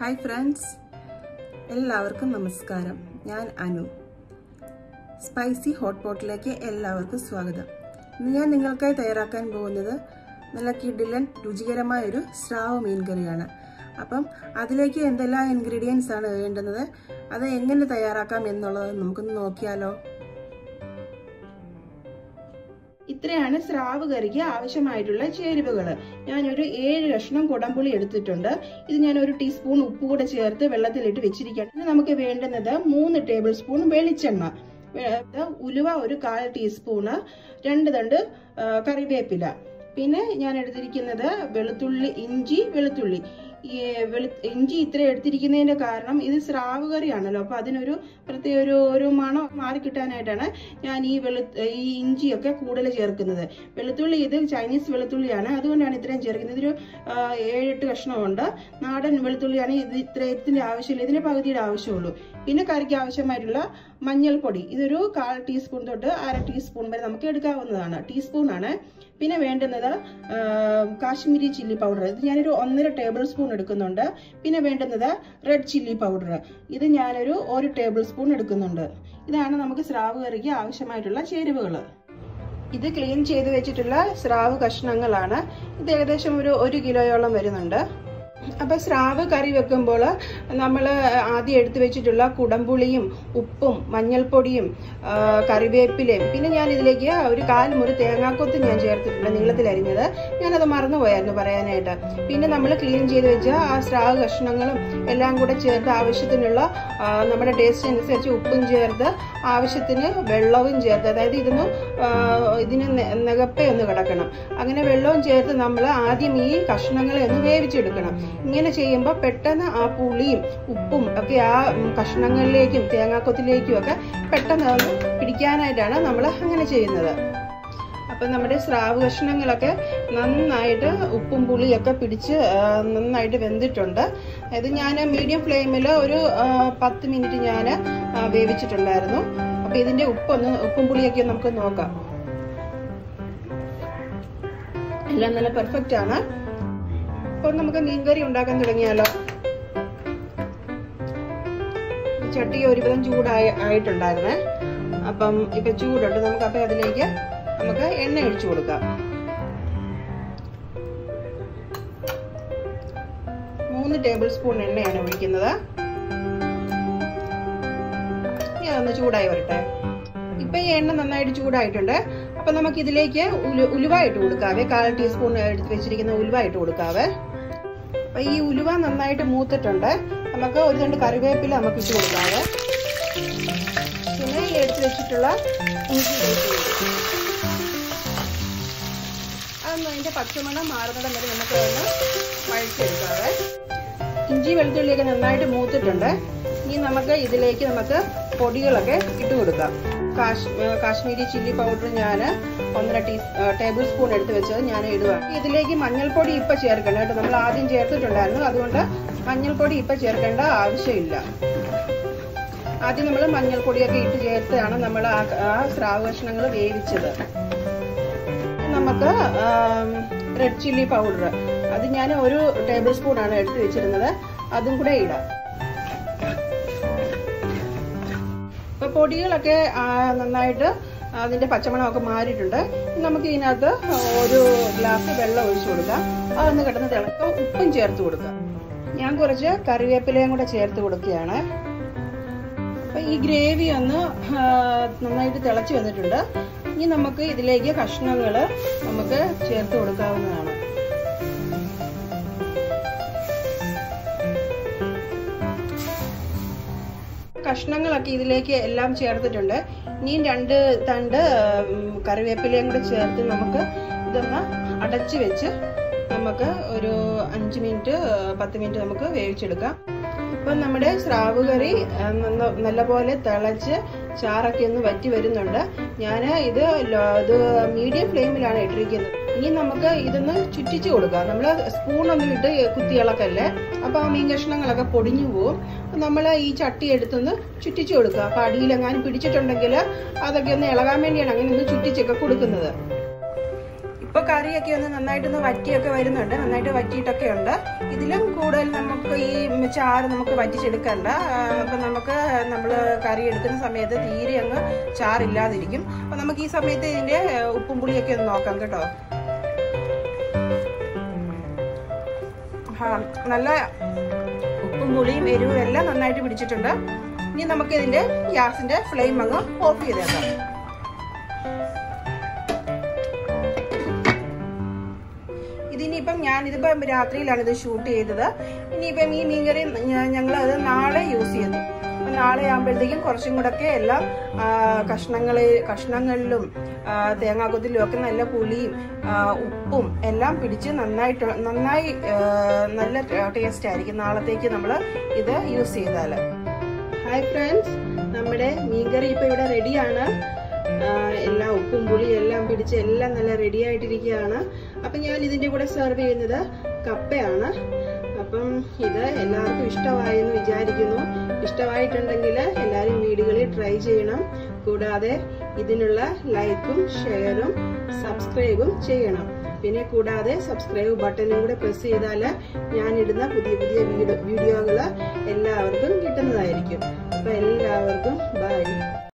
hi friends എല്ലാവർക്കും നമസ്കാരം ഞാൻ അനു സ്പൈസി ഹോട്ട് പോട്ടിലേക്ക് എല്ലാവർക്കും സ്വാഗതം ഇന്ന് ഞാൻ നിങ്ങൾക്കായി തയ്യാറാക്കാൻ പോകുന്നത് നല്ല കിഡിലൻ രുചികരമായ ഒരു സ്രാവ് മീൻ കറിയാണ് അപ്പം അതിലേക്ക് എന്തെല്ലാം ഇൻഗ്രീഡിയൻസ് ആണ് വേണ്ടുന്നത് അത് എങ്ങനെ തയ്യാറാക്കാം എന്നുള്ളത് നമുക്കൊന്ന് നോക്കിയാലോ ഇത്രയാണ് സ്രാവ് കറിക്ക് ആവശ്യമായിട്ടുള്ള ചേരുവകൾ ഞാനൊരു ഏഴ് കഷ്ണം കുടംപുളി എടുത്തിട്ടുണ്ട് ഇത് ഞാൻ ഒരു ടീസ്പൂൺ ഉപ്പ് കൂടെ ചേർത്ത് വെള്ളത്തിലിട്ട് വെച്ചിരിക്കണം ഇനി നമുക്ക് വേണ്ടുന്നത് മൂന്ന് ടേബിൾ സ്പൂൺ വെളിച്ചെണ്ണ ഉലുവ ഒരു കാൽ ടീസ്പൂണ് രണ്ട് തണ്ട് കറിവേപ്പില പിന്നെ ഞാൻ എടുത്തിരിക്കുന്നത് വെളുത്തുള്ളി ഇഞ്ചി വെളുത്തുള്ളി ഈ വെളു ഇഞ്ചി ഇത്ര എടുത്തിരിക്കുന്നതിന്റെ കാരണം ഇത് സ്രാവ് കറിയാണല്ലോ അപ്പൊ അതിനൊരു പ്രത്യേക ഒരു ഒരു മണം മാറി കിട്ടാനായിട്ടാണ് ഞാൻ ഈ വെളു ഈ ഇഞ്ചിയൊക്കെ കൂടുതൽ ചേർക്കുന്നത് വെളുത്തുള്ളി ഇത് ചൈനീസ് വെളുത്തുള്ളിയാണ് അതുകൊണ്ടാണ് ഇത്രയും ചേർക്കുന്നത് ഇതൊരു ഏഴെട്ട് കഷ്ണമുണ്ട് നാടൻ വെളുത്തുള്ളിയാണ് ഇത് ഇത്രയത്തിന്റെ ആവശ്യമില്ല ഇതിന്റെ പകുതിയുടെ ആവശ്യമുള്ളൂ പിന്നെ കറിക്ക് ആവശ്യമായിട്ടുള്ള മഞ്ഞൾപ്പൊടി ഇതൊരു കാൽ ടീസ്പൂൺ തൊട്ട് അര ടീസ്പൂൺ വരെ നമുക്ക് എടുക്കാവുന്നതാണ് ടീസ്പൂൺ ആണ് പിന്നെ വേണ്ടുന്നത് കാശ്മീരി ചില്ലി പൗഡർ ഇത് ഞാനൊരു ഒന്നര ടേബിൾ സ്പൂൺ എടുക്കുന്നുണ്ട് പിന്നെ വേണ്ടുന്നത് റെഡ് ചില്ലി പൗഡർ ഇത് ഞാനൊരു ഒരു ടേബിൾ സ്പൂൺ എടുക്കുന്നുണ്ട് ഇതാണ് നമുക്ക് സ്രാവ് കറിക്ക് ആവശ്യമായിട്ടുള്ള ചേരുവകൾ ഇത് ക്ലീൻ ചെയ്ത് വെച്ചിട്ടുള്ള സ്രാവ് കഷ്ണങ്ങളാണ് ഇത് ഏകദേശം ഒരു ഒരു കിലോയോളം വരുന്നുണ്ട് അപ്പോൾ സ്രാവ് കറി വെക്കുമ്പോൾ നമ്മൾ ആദ്യം എടുത്തു വെച്ചിട്ടുള്ള കുടംപുളിയും ഉപ്പും മഞ്ഞൾപ്പൊടിയും കറിവേപ്പിലയും പിന്നെ ഞാൻ ഇതിലേക്ക് ഒരു കാൽ മുറി തേങ്ങാക്കൊത്ത് ഞാൻ ചേർത്തിട്ടുണ്ട് നീളത്തിലരിഞ്ഞത് ഞാനത് മറന്നുപോയായിരുന്നു പറയാനായിട്ട് പിന്നെ നമ്മൾ ക്ലീൻ ചെയ്ത് വെച്ച ആ സ്രാവ് കഷ്ണങ്ങളും എല്ലാം കൂടെ ചേർത്ത് ആവശ്യത്തിനുള്ള നമ്മുടെ ടേസ്റ്റ് അനുസരിച്ച് ഉപ്പും ചേർത്ത് ആവശ്യത്തിന് വെള്ളവും ചേർത്ത് അതായത് ഇതൊന്ന് ഇതിന് നികപ്പേ ഒന്ന് കിടക്കണം അങ്ങനെ വെള്ളവും ചേർത്ത് നമ്മൾ ആദ്യം ഈ കഷ്ണങ്ങളെ ഒന്ന് വേവിച്ചെടുക്കണം ഇങ്ങനെ ചെയ്യുമ്പോൾ പെട്ടെന്ന് ആ പുളിയും ഉപ്പും ഒക്കെ ആ കഷ്ണങ്ങളിലേക്കും തേങ്ങാക്കൊത്തിലേക്കും ഒക്കെ പെട്ടെന്ന് ഒന്ന് പിടിക്കാനായിട്ടാണ് നമ്മൾ അങ്ങനെ ചെയ്യുന്നത് അപ്പം നമ്മുടെ സ്രാവ് കഷ്ണങ്ങളൊക്കെ നന്നായിട്ട് ഉപ്പും പുളിയൊക്കെ പിടിച്ച് നന്നായിട്ട് വെന്തിട്ടുണ്ട് ഇത് ഞാൻ മീഡിയം ഫ്ലെയിമിൽ ഒരു പത്ത് മിനിറ്റ് ഞാൻ വേവിച്ചിട്ടുണ്ടായിരുന്നു അപ്പം ഇതിൻ്റെ ഉപ്പൊന്ന് ഉപ്പും പുളിയൊക്കെ നമുക്ക് നോക്കാം എല്ലാം നല്ല പെർഫെക്റ്റ് ആണ് അപ്പോൾ നമുക്ക് മീൻകറി ഉണ്ടാക്കാൻ തുടങ്ങിയാലോ ചട്ടി ഒരുവിധം ചൂടായി ആയിട്ടുണ്ടായിരുന്നേ അപ്പം ഇപ്പൊ ചൂടുണ്ട് നമുക്ക് അപ്പം അതിലേക്ക് നമുക്ക് എണ്ണ ഒഴിച്ചു കൊടുക്കാം മൂന്ന് ടേബിൾ സ്പൂൺ എണ്ണയാണ് ഒഴിക്കുന്നത് ഇനി അതൊന്ന് ചൂടായി വരട്ടെ ഇപ്പൊ ഈ എണ്ണ നന്നായിട്ട് ചൂടായിട്ടുണ്ട് അപ്പൊ നമുക്ക് ഇതിലേക്ക് ഉലുവ ഇട്ട് കൊടുക്കാവേ കാൽ ടീസ്പൂൺ എടുത്ത് വെച്ചിരിക്കുന്ന ഉലുവ ഇട്ട് കൊടുക്കാവേ അപ്പൊ ഈ ഉലുവ നന്നായിട്ട് മൂത്തിട്ടുണ്ട് നമുക്ക് ഒരു രണ്ട് കറിവേപ്പില നമുക്ക് ഇട്ട് കൊടുക്കാവേ പിന്നെ ഈ എടുത്ത് വെച്ചിട്ടുള്ള ഇഞ്ചി അതൊന്ന് അതിന്റെ പച്ചമണം മാറുന്നിടം വരെ നമുക്ക് ഒന്ന് വഴച്ചെടുക്കാവേ ഇഞ്ചി വെളുത്തുള്ളിയൊക്കെ നന്നായിട്ട് മൂത്തിട്ടുണ്ട് ഇനി നമുക്ക് ഇതിലേക്ക് നമുക്ക് പൊടികളൊക്കെ ഇട്ട് കൊടുക്കാം കാശ്മീരി ചില്ലി പൗഡർ ഞാൻ ഒന്നര ടീ ടേബിൾ സ്പൂൺ എടുത്ത് വെച്ചത് ഞാൻ ഇടുക ഇതിലേക്ക് മഞ്ഞൾപ്പൊടി ഇപ്പൊ ചേർക്കണം കേട്ടോ നമ്മൾ ആദ്യം ചേർത്തിട്ടുണ്ടായിരുന്നു അതുകൊണ്ട് മഞ്ഞൾപ്പൊടി ഇപ്പൊ ചേർക്കേണ്ട ആവശ്യമില്ല ആദ്യം നമ്മൾ മഞ്ഞൾപ്പൊടിയൊക്കെ ഇട്ട് ചേർത്താണ് നമ്മൾ ആ സ്രാവ് കഷ്ണങ്ങൾ വേവിച്ചത് നമുക്ക് റെഡ് ചില്ലി പൗഡർ അത് ഞാൻ ഒരു ടേബിൾ സ്പൂൺ ആണ് എടുത്ത് വെച്ചിരുന്നത് അതും കൂടെ ഇടാം ഇപ്പൊ പൊടികളൊക്കെ നന്നായിട്ട് അതിന്റെ പച്ചമണമൊക്കെ മാറിയിട്ടുണ്ട് നമുക്ക് ഇതിനകത്ത് ഒരു ഗ്ലാസ് വെള്ളം ഒഴിച്ചു കൊടുക്കാം അതൊന്ന് കിടന്ന് തിളക്കം ഉപ്പും ചേർത്ത് കൊടുക്കാം ഞാൻ കുറച്ച് കറിവേപ്പിലയും കൂടെ ചേർത്ത് കൊടുക്കുകയാണ് അപ്പൊ ഈ ഗ്രേവി ഒന്ന് നന്നായിട്ട് തിളച്ചു വന്നിട്ടുണ്ട് ഇനി നമുക്ക് ഇതിലേക്ക് കഷ്ണങ്ങൾ നമുക്ക് ചേർത്ത് കൊടുക്കാവുന്നതാണ് കഷ്ണങ്ങളൊക്കെ ഇതിലേക്ക് എല്ലാം ചേർത്തിട്ടുണ്ട് ഇനിയും രണ്ട് തണ്ട് കറിവേപ്പിലയും കൂടെ ചേർത്ത് നമുക്ക് ഇതൊന്ന് അടച്ചു വെച്ച് നമുക്ക് ഒരു അഞ്ച് മിനിറ്റ് പത്ത് മിനിറ്റ് നമുക്ക് വേവിച്ചെടുക്കാം ഇപ്പം നമ്മുടെ സ്രാവ് കറി നല്ലപോലെ തിളച്ച് ചാറൊക്കെ ഒന്ന് വറ്റി വരുന്നുണ്ട് ഞാൻ ഇത് ഇത് മീഡിയം ഫ്ലെയിമിലാണ് ഇട്ടിരിക്കുന്നത് ഇനി നമുക്ക് ഇതൊന്ന് ചുറ്റിച്ചു കൊടുക്കാം നമ്മൾ സ്പൂണൊന്നും ഇട്ട് കുത്തി ഇളക്കല്ലേ അപ്പൊ ആ മീൻ കഷ്ണങ്ങളൊക്കെ പൊടിഞ്ഞു പോവും നമ്മൾ ഈ ചട്ടി എടുത്തൊന്ന് ചുറ്റിച്ചു കൊടുക്കുക അപ്പൊ അടിയിലെങ്ങാനും പിടിച്ചിട്ടുണ്ടെങ്കിൽ അതൊക്കെ ഒന്ന് ഇളകാൻ വേണ്ടിയാണ് അങ്ങനെ ഒന്ന് ചുറ്റിച്ചൊക്കെ കൊടുക്കുന്നത് ഇപ്പൊ കറിയൊക്കെ ഒന്ന് നന്നായിട്ടൊന്ന് വറ്റിയൊക്കെ വരുന്നുണ്ട് നന്നായിട്ട് വറ്റിയിട്ടൊക്കെ ഉണ്ട് ഇതിലും കൂടുതൽ നമുക്ക് ഈ ചാറ് നമുക്ക് വറ്റിച്ചെടുക്കണ്ട ആ, അപ്പൊ നമുക്ക് നമ്മൾ കറി എടുക്കുന്ന സമയത്ത് തീരെ അങ്ങ് ചാറില്ലാതിരിക്കും അപ്പൊ നമുക്ക് ഈ സമയത്ത് ഇതിന്റെ ഏ, ഉപ്പും പുളിയൊക്കെ ഒന്ന് നോക്കാം കേട്ടോ ആ, നല്ല ഉപ്പും പുളിയും എരിവും എല്ലാം നന്നായിട്ട് പിടിച്ചിട്ടുണ്ട് ഇനി നമുക്ക് ഇതിന്റെ ഗ്യാസിന്റെ ഫ്ലെയിം അങ്ങ് ഓഫ് ചെയ്തേക്കാം ഇതിനിപ്പം ഞാൻ ഇതിപ്പം രാത്രിയിലാണ് ഇത് ഷൂട്ട് ചെയ്തത് ഇനിയിപ്പം ഈ മീൻകറി ഞങ്ങൾ അത് നാളെ യൂസ് ചെയ്യുന്നു അപ്പം നാളെ ആകുമ്പോഴത്തേക്കും കുറച്ചും കൂടെ ഒക്കെ എല്ലാം ആ, കഷ്ണങ്ങള് കഷ്ണങ്ങളിലും ആ, തേങ്ങാക്കൊത്തിലും ഒക്കെ നല്ല പുളിയും ആ, ഉപ്പും എല്ലാം പിടിച്ച് നന്നായിട്ട് നന്നായി ആ, നല്ല ടേസ്റ്റ് ആയിരിക്കും നാളത്തേക്ക് നമ്മൾ ഇത് യൂസ് ചെയ്താൽ ഹായ് ഫ്രണ്ട്സ് നമ്മുടെ മീൻകറി ഇപ്പൊ ഇവിടെ റെഡിയാണ് എല്ലാം ഉപ്പും പുളിയും എല്ലാം പിടിച്ച് എല്ലാം നല്ല റെഡി ആയിട്ടിരിക്കുകയാണ് അപ്പൊ ഞാൻ ഇതിന്റെ കൂടെ സെർവ് ചെയ്യുന്നത് കപ്പയാണ് അപ്പം ഇത് എല്ലാവർക്കും ഇഷ്ടമായെന്ന് വിചാരിക്കുന്നു ഇഷ്ടമായിട്ടുണ്ടെങ്കിൽ എല്ലാവരും വീടുകളിൽ ട്രൈ ചെയ്യണം കൂടാതെ ഇതിനുള്ള ലൈക്കും ഷെയറും സബ്സ്ക്രൈബും ചെയ്യണം പിന്നെ കൂടാതെ സബ്സ്ക്രൈബ് ബട്ടണും കൂടെ പ്രസ് ചെയ്താൽ ഞാൻ ഇടുന്ന പുതിയ പുതിയ വീഡിയോ വീഡിയോകൾ എല്ലാവർക്കും കിട്ടുന്നതായിരിക്കും അപ്പൊ എല്ലാവർക്കും ബൈ